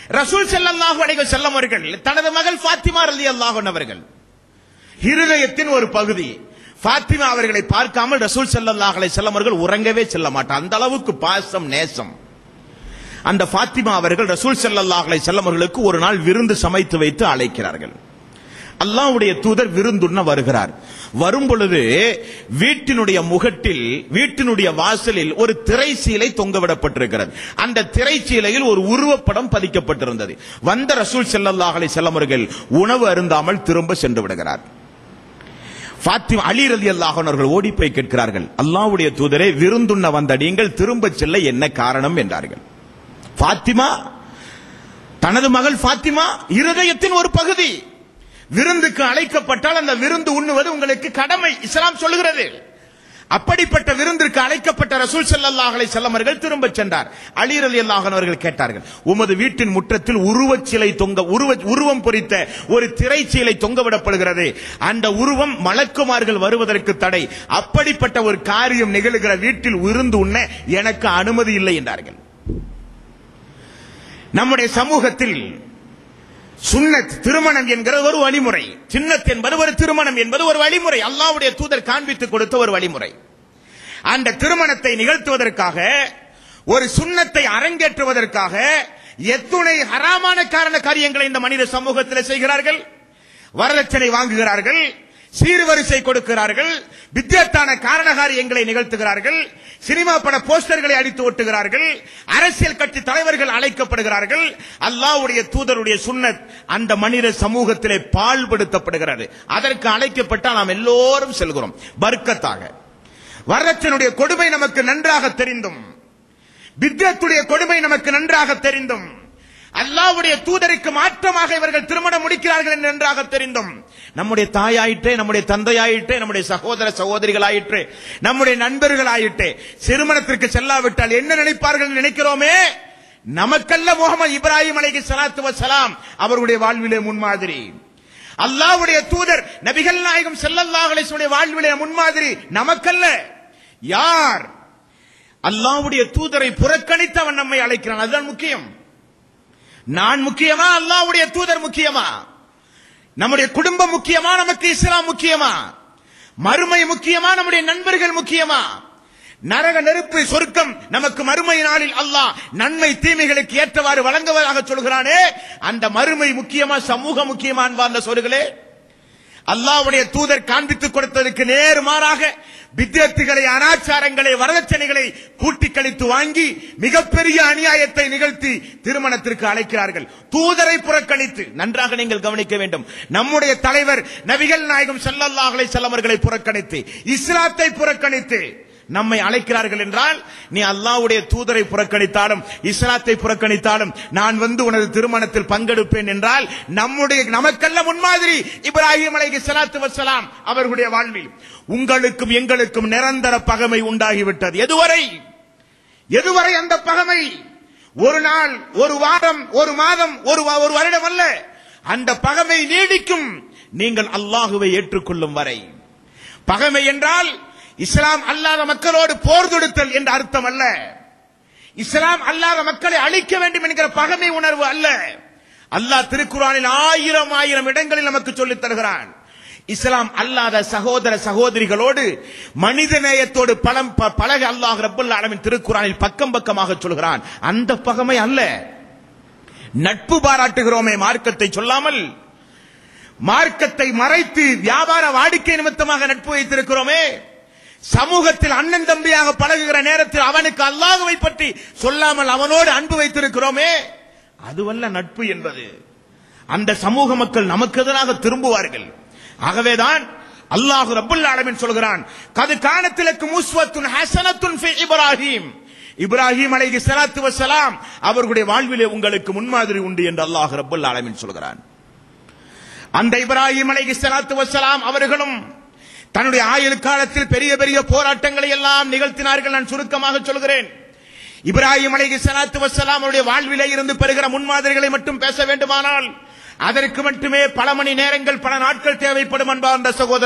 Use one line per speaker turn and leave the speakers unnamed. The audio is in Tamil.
ரசூல் ஸல்லல்லாஹு அலைஹி வஸல்லம் அவர்கள் தனது மகள் ஃபாத்திமா ரலியல்லாஹு அன்ஹா அவர்கள் இருதயத்தின் ஒரு பகுதி ஃபாத்திமா அவர்களை பார்க்காமல் ரசூல் ஸல்லல்லாஹு அலைஹி வஸல்லம் அவர்கள் உறங்கவே செல்ல மாட்டார் அந்த அளவுக்கு பாசம் நேசம் அந்த ஃபாத்திமா அவர்கள் ரசூல் ஸல்லல்லாஹு அலைஹி வஸல்லம் அவர்களுக்கு ஒரு நாள் விருந்து சமைத்து வைத்து அழைக்கிறார்கள் அல்லாஹ்வுடைய தூதர் விருந்துண்ண வருகிறார் வரும் பொழுது வீட்டினுடைய முகட்டில் வீட்டினுடைய வாசலில் ஒரு திரைச்சீலை தொங்கவிடப்பட்டிருக்கிறது அந்த திரைச்சீலையில் ஒரு உருவப்படம் பதிக்கப்பட்டிருந்தது வந்த ரசூல் ஸல்லல்லாஹு அலைஹி வஸல்லம் அவர்கள் உணவு அருந்தாமல் திரும்ப சென்று விடுகிறார் ஃபாத்திமா அலி ரலி அவர்கள் ஓடி போய் கேட்கிறார்கள் அல்லாஹ்வுடைய தூதரே விருந்துண்ண வந்த நீங்கள் திரும்ப செல்ல என்ன காரணம் என்றார்கள் ஃபாத்திமா தனது மகள் ஃபாத்திமா இருதயத்தின் ஒரு பகுதி விருந்துக்கு அழைக்கப்பட்டால் அந்த விருந்து உண்ணுவது உங்களுக்கு கடமை இஸ்லாம் சொல்லுகிறது அப்படிப்பட்ட விருந்திற்கு அழைக்கப்பட்ட ரசூல் ஸல்லல்லாஹு அலைஹி வஸல்லம் அவர்கள் திரும்ப சென்றார் அலி ரலியல்லாஹு அன்ஹு அவர்கள் கேட்டார்கள் உமது வீட்டின் முற்றத்தில் உருவச் சிலை தொங்க உருவ உருவம் பொறித்த ஒரு திரைச்சீலை தொங்கவிடப்படுகிறது அந்த உருவம் மலக்குமார்கள் வருவதற்கு தடை அப்படிப்பட்ட ஒரு காரியம் நிகழுகிற வீட்டில் விருந்து உண்ண எனக்கு அனுமதி இல்லை என்றார்கள் நம்முடைய சமூகத்தில் சுன்னத் திருமணம் என்கிற ஒரு வழிமுறை சின்னத் என்பது ஒரு திருமணம் என்பது ஒரு வழிமுறை அல்லாஹ்வுடைய தூதர் காண்பித்து கொடுத்த ஒரு வழிமுறை அந்த திருமணத்தை நிகழ்த்துவதற்காக ஒரு சுன்னத்தை அரங்கேற்றுவதற்காக எத்துணை ஹராமான காரண காரியங்களை இந்த மனித சமூகத்தில் செய்கிறார்கள் வரதட்சணை வாங்குகிறார்கள் சீர்வரிசை கொடுக்கிறார்கள் வித்தியத்தான காரண காரியங்களை நிகழ்த்துகிறார்கள் சினிமா பட போஸ்டர்களை அடித்து ஒட்டுகிறார்கள் அரசியல் கட்சி தலைவர்கள் அழைக்கப்படுகிறார்கள் அல்லாஹ்வுடைய தூதருடைய சுன்னத் அந்த மனித சமூகத்திலே பால்படுத்தப்படுகிறது அதற்கு அழைக்கப்பட்டால் நாம் எல்லோரும் செல்கிறோம் பர்க்கத்தாக வரதட்சனுடைய கொடுமை நமக்கு நன்றாக தெரிந்தும் வித்தியத்துடைய கொடுமை நமக்கு நன்றாக தெரிந்தும் அல்லாவுடைய தூதருக்கு மாற்றமாக இவர்கள் திருமணம் முடிக்கிறார்கள் என்று நன்றாக தெரிந்தும் நம்முடைய தாயாயிற்றே நம்முடைய தந்தையாயிற்றே நம்முடைய சகோதர சகோதரிகளாயிற்றே நம்முடைய நண்பர்களாயிற்றே திருமணத்திற்கு செல்லாவிட்டால் என்ன நினைப்பார்கள் என்று நினைக்கிறோமே நமக்கல்ல முகமது இப்ராஹிம் அலைஹி ஸலாத்து வஸலாம் அவர்களுடைய வாழ்விலே முன்மாதிரி அல்லாஹ்வுடைய தூதர் நபிகள் நாயகம் ஸல்லல்லாஹு அலைஹி வஸல்லம் வாழ்விலே முன்மாதிரி நமக்கல்ல யார் அல்லாஹ்வுடைய தூதரை புறக்கணித்து அவன் நம்மை அழைக்கிறான் அதுதான் முக்கியம் நான் முக்கியமா அல்லாஹ்வுடைய தூதர் முக்கியமா நம்முடைய குடும்பம் முக்கியமா நமக்கு இஸ்லாம் முக்கியமா மறுமை முக்கியமா நம்முடைய நண்பர்கள் முக்கியமா நரக நெருப்பு சொர்க்கம் நமக்கு மறுமை நாளில் அல்லாஹ் நன்மை தீமைகளுக்கு ஏற்றவாறு வழங்குவதாக சொல்கிறானே அந்த மறுமை முக்கியமா சமூக முக்கியமா அன்பார்ந்த சொல்லுகளே அல்லாஹ்வுடைய தூதர் காண்பித்துக் கொடுத்ததற்கு நேர்மாறாக வித்தியார்த்திகளை அனாச்சாரங்களை வரதட்சணைகளை கூட்டி கழித்து வாங்கி மிகப்பெரிய அநியாயத்தை நிகழ்த்தி திருமணத்திற்கு அழைக்கிறார்கள் தூதரை புறக்கணித்து நன்றாக நீங்கள் கவனிக்க வேண்டும் நம்முடைய தலைவர் நபிகள் நாயகம் ஸல்லல்லாஹு அலைஹி வஸல்லம் அவர்களை புறக்கணித்து இஸ்லாத்தை புறக்கணித்து நம்மை அழைக்கிறார்கள் என்றால் நீ அல்லாஹ்வுடைய தூதரை புறக்கணித்தாலும் இஸ்லாத்தை புறக்கணித்தாலும் நான் வந்து உனது திருமணத்தில் பங்கெடுப்பேன் என்றால் நம்முடைய நமக்கல்ல முன்மாதிரி இப்ராஹிம் அலைஹி ஸலாத்து வஸ்ஸலாம் அவர்களுடைய வாழ்வில் உங்களுக்கும் எங்களுக்கும் நிரந்தர பகமை உண்டாகிவிட்டது எதுவரை எதுவரை அந்த பகமை ஒரு நாள் ஒரு வாரம் ஒரு மாதம் ஒரு வா- ஒரு வருடம் அல்ல அந்த பகமை நீடிக்கும் நீங்கள் அல்லாஹுவை ஏற்றுக்கொள்ளும் வரை பகமை என்றால் இஸ்லாம் அல்லாத மக்களோடு போர் தொடுத்தல் என்ற அர்த்தம் அல்ல இஸ்லாம் அல்லாத மக்களை அழிக்க வேண்டும் என்கிற பகமை உணர்வு அல்ல அல்லாஹ் திருக்குறானில் ஆயிரம் ஆயிரம் இடங்களில் நமக்கு சொல்லித் தருகிறான் இஸ்லாம் அல்லாத சகோதர சகோதரிகளோடு மனித நேயத்தோடு பலம் ப- பழக அல்லாஹ் ரப்பல் ஆலமின் திருக்குறானில் பக்கம் பக்கமாக சொல்கிறான் அந்த பகமை அல்ல நட்பு பாராட்டுகிறோமே மார்க்கத்தை சொல்லாமல் மார்க்கத்தை மறைத்து வியாபார வாடிக்கை நிமித்தமாக நட்பு வைத்திருக்கிறோமே சமூகத்தில் அண்ணன் தம்பியாக பழகுகிற நேரத்தில் அவனுக்கு அல்லாஹுவை பற்றி சொல்லாமல் அவனோடு அன்பு வைத்திருக்கிறோமே அதுவல்ல நட்பு என்பது அந்த சமூக மக்கள் நமக்கு எதிராக திரும்புவார்கள் ஆகவேதான் அல்லாஹ் ரப்பல் ஆலமீன் சொல்கிறான் கது காணத்திலக்கு முஸ்வத்துன் ஹசனத்துன் ஃபி இப்ராஹிம் இப்ராஹிம் அலைஹி ஸலாத்து வஸலாம் அவர்களுடைய வாழ்விலே உங்களுக்கு முன்மாதிரி உண்டு என்று அல்லாஹ் ரப்பல் ஆலமீன் சொல்கிறான் அந்த இப்ராஹிம் அலைஹி ஸலாத்து வஸலாம் அவர்களும் தன்னுடைய ஆயுள் காலத்தில் பெரிய பெரிய போராட்டங்களை எல்லாம் நிகழ்த்தினார்கள் நான் சுருக்கமாக சொல்கிறேன் இப்ராஹிம் அலைஹி ஸலாத்து வஸலாம் அவருடைய வாழ்விலே இருந்து பெறுகிற முன்மாதிரிகளை மட்டும் பேச வேண்டுமானால் அதற்கு மட்டுமே பல மணி நேரங்கள் பல நாட்கள் தேவைப்படும் அன்பார்ந்த சகோதரர்